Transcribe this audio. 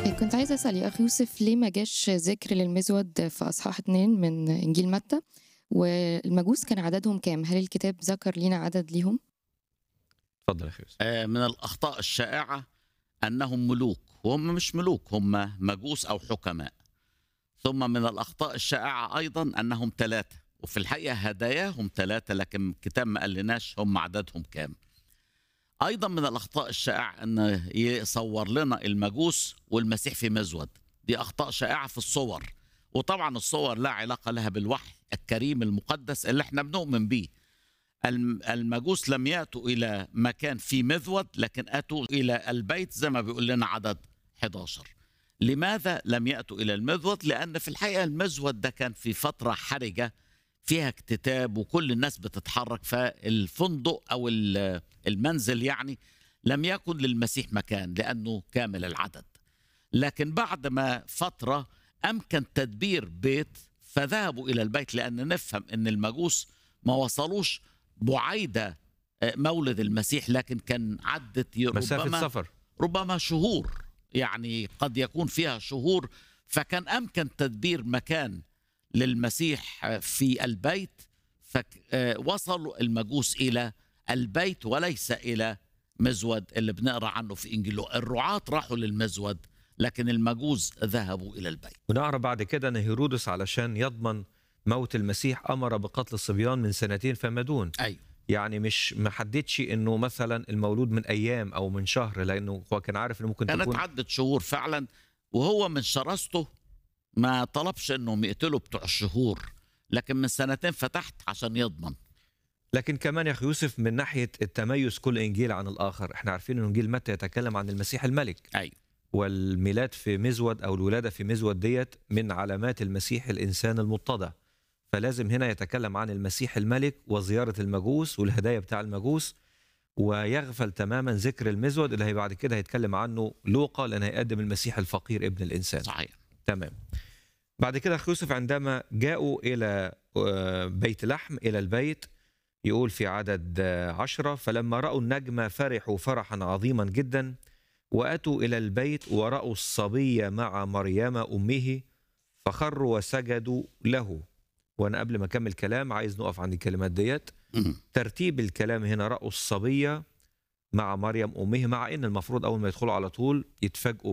كنت عايزة أسأل يا أخي يوسف ليه ما جاش ذكر للمزود في أصحاح 2 من إنجيل متى والمجوس كان عددهم كام؟ هل الكتاب ذكر لينا عدد ليهم؟ اتفضل يا اخي يوسف آه، من الأخطاء الشائعة أنهم ملوك وهم مش ملوك هم مجوس أو حكماء ثم من الأخطاء الشائعة أيضا أنهم ثلاثة وفي الحقيقة هداياهم ثلاثة لكن الكتاب ما قالناش هم عددهم كام أيضا من الأخطاء الشائعة أن يصور لنا المجوس والمسيح في مزود دي أخطاء شائعة في الصور وطبعا الصور لا علاقة لها بالوحي الكريم المقدس اللي احنا بنؤمن بيه الم- المجوس لم يأتوا إلى مكان فيه مذود لكن أتوا إلى البيت زي ما بيقول لنا عدد 11 لماذا لم يأتوا إلى المذود؟ لأن في الحقيقة المذود ده كان في فترة حرجة فيها اكتتاب وكل الناس بتتحرك فالفندق أو ال- المنزل يعني لم يكن للمسيح مكان لأنه كامل العدد لكن بعد ما فترة أمكن تدبير بيت فذهبوا إلى البيت لأن نفهم أن المجوس ما وصلوش بعيدة آه، مولد المسيح لكن كان عدت مسافه ربما سفر ربما شهور يعني قد يكون فيها شهور فكان امكن تدبير مكان للمسيح في البيت فوصلوا المجوس الى البيت وليس الى مزود اللي بنقرا عنه في انجيل لوقا. الرعاة راحوا للمزود لكن المجوس ذهبوا الى البيت ونعرف بعد كده ان هيرودس علشان يضمن موت المسيح امر بقتل الصبيان من سنتين فما دون ايوه يعني مش ما حددش انه مثلا المولود من ايام او من شهر لانه هو كان عارف انه ممكن كانت تكون عدت شهور فعلا وهو من شراسته ما طلبش انهم يقتلوا بتوع الشهور لكن من سنتين فتحت عشان يضمن لكن كمان يا اخي يوسف من ناحيه التميز كل انجيل عن الاخر احنا عارفين ان انجيل متى يتكلم عن المسيح الملك ايوه والميلاد في مزود او الولاده في مزود ديت من علامات المسيح الانسان المتضع فلازم هنا يتكلم عن المسيح الملك وزياره المجوس والهدايا بتاع المجوس ويغفل تماما ذكر المزود اللي هي بعد كده هيتكلم عنه لوقا لان هيقدم المسيح الفقير ابن الانسان صحيح تمام بعد كده أخ يوسف عندما جاءوا إلى آه، بيت لحم إلى البيت يقول في عدد آه، عشرة فلما رأوا النجم فرحوا فرحا عظيما جدا وأتوا إلى البيت ورأوا الصبي مع مريم أمه فخروا وسجدوا له وأنا قبل ما أكمل كلام عايز نقف عند الكلمات ديت مم. ترتيب الكلام هنا رأوا الصبية مع مريم أمه مع إن المفروض أول ما يدخلوا على طول يتفاجئوا